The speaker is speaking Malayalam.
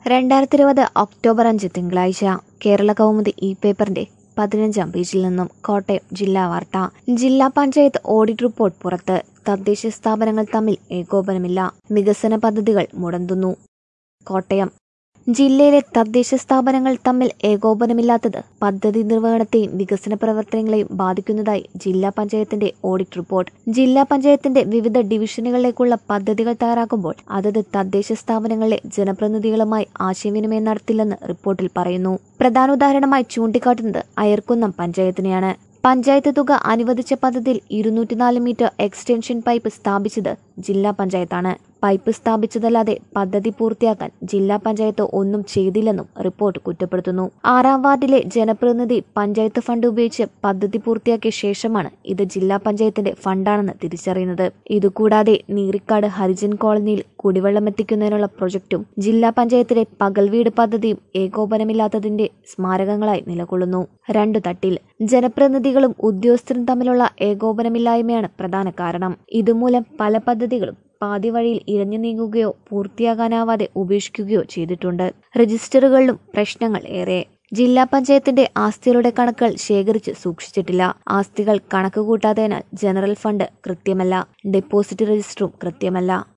രണ്ടായിരത്തി ഇരുപത് ഒക്ടോബർ അഞ്ച് തിങ്കളാഴ്ച കേരള കൗമുദി ഇ പേപ്പറിന്റെ പതിനഞ്ചാം പേജിൽ നിന്നും കോട്ടയം ജില്ലാ വാർത്ത ജില്ലാ പഞ്ചായത്ത് ഓഡിറ്റ് റിപ്പോർട്ട് പുറത്ത് തദ്ദേശ സ്ഥാപനങ്ങൾ തമ്മിൽ ഏകോപനമില്ല വികസന പദ്ധതികൾ മുടന്തുന്നു കോട്ടയം ജില്ലയിലെ തദ്ദേശ സ്ഥാപനങ്ങൾ തമ്മിൽ ഏകോപനമില്ലാത്തത് പദ്ധതി നിർവഹണത്തെയും വികസന പ്രവർത്തനങ്ങളെയും ബാധിക്കുന്നതായി ജില്ലാ പഞ്ചായത്തിന്റെ ഓഡിറ്റ് റിപ്പോർട്ട് ജില്ലാ പഞ്ചായത്തിന്റെ വിവിധ ഡിവിഷനുകളിലേക്കുള്ള പദ്ധതികൾ തയ്യാറാക്കുമ്പോൾ അതത് തദ്ദേശ സ്ഥാപനങ്ങളിലെ ജനപ്രതിനിധികളുമായി ആശയവിനിമയം നടത്തില്ലെന്ന് റിപ്പോർട്ടിൽ പറയുന്നു പ്രധാന ഉദാഹരണമായി ചൂണ്ടിക്കാട്ടുന്നത് അയർക്കുന്നം പഞ്ചായത്തിനെയാണ് പഞ്ചായത്ത് തുക അനുവദിച്ച പദ്ധതിയിൽ ഇരുന്നൂറ്റിനാല് മീറ്റർ എക്സ്റ്റൻഷൻ പൈപ്പ് സ്ഥാപിച്ചത് ജില്ലാ പഞ്ചായത്താണ് പൈപ്പ് സ്ഥാപിച്ചതല്ലാതെ പദ്ധതി പൂർത്തിയാക്കാൻ ജില്ലാ പഞ്ചായത്ത് ഒന്നും ചെയ്തില്ലെന്നും റിപ്പോർട്ട് കുറ്റപ്പെടുത്തുന്നു ആറാം വാർഡിലെ ജനപ്രതിനിധി പഞ്ചായത്ത് ഫണ്ട് ഉപയോഗിച്ച് പദ്ധതി പൂർത്തിയാക്കിയ ശേഷമാണ് ഇത് ജില്ലാ പഞ്ചായത്തിന്റെ ഫണ്ടാണെന്ന് തിരിച്ചറിയുന്നത് ഇതുകൂടാതെ നീറിക്കാട് ഹരിജൻ കോളനിയിൽ കുടിവെള്ളം എത്തിക്കുന്നതിനുള്ള പ്രൊജക്ടും ജില്ലാ പഞ്ചായത്തിലെ പകൽ വീട് പദ്ധതിയും ഏകോപനമില്ലാത്തതിന്റെ സ്മാരകങ്ങളായി നിലകൊള്ളുന്നു രണ്ടു തട്ടിൽ ജനപ്രതിനിധികളും ഉദ്യോഗസ്ഥരും തമ്മിലുള്ള ഏകോപനമില്ലായ്മയാണ് പ്രധാന കാരണം ഇതുമൂലം പല പദ്ധതികളും പാതി വഴിയിൽ ഇഴഞ്ഞു നീങ്ങുകയോ പൂർത്തിയാകാനാവാതെ ഉപേക്ഷിക്കുകയോ ചെയ്തിട്ടുണ്ട് രജിസ്റ്ററുകളിലും പ്രശ്നങ്ങൾ ഏറെ ജില്ലാ പഞ്ചായത്തിന്റെ ആസ്തികളുടെ കണക്കുകൾ ശേഖരിച്ച് സൂക്ഷിച്ചിട്ടില്ല ആസ്തികൾ കണക്ക് കൂട്ടാത്തതിനാൽ ജനറൽ ഫണ്ട് കൃത്യമല്ല ഡെപ്പോസിറ്റ് രജിസ്റ്ററും കൃത്യമല്ല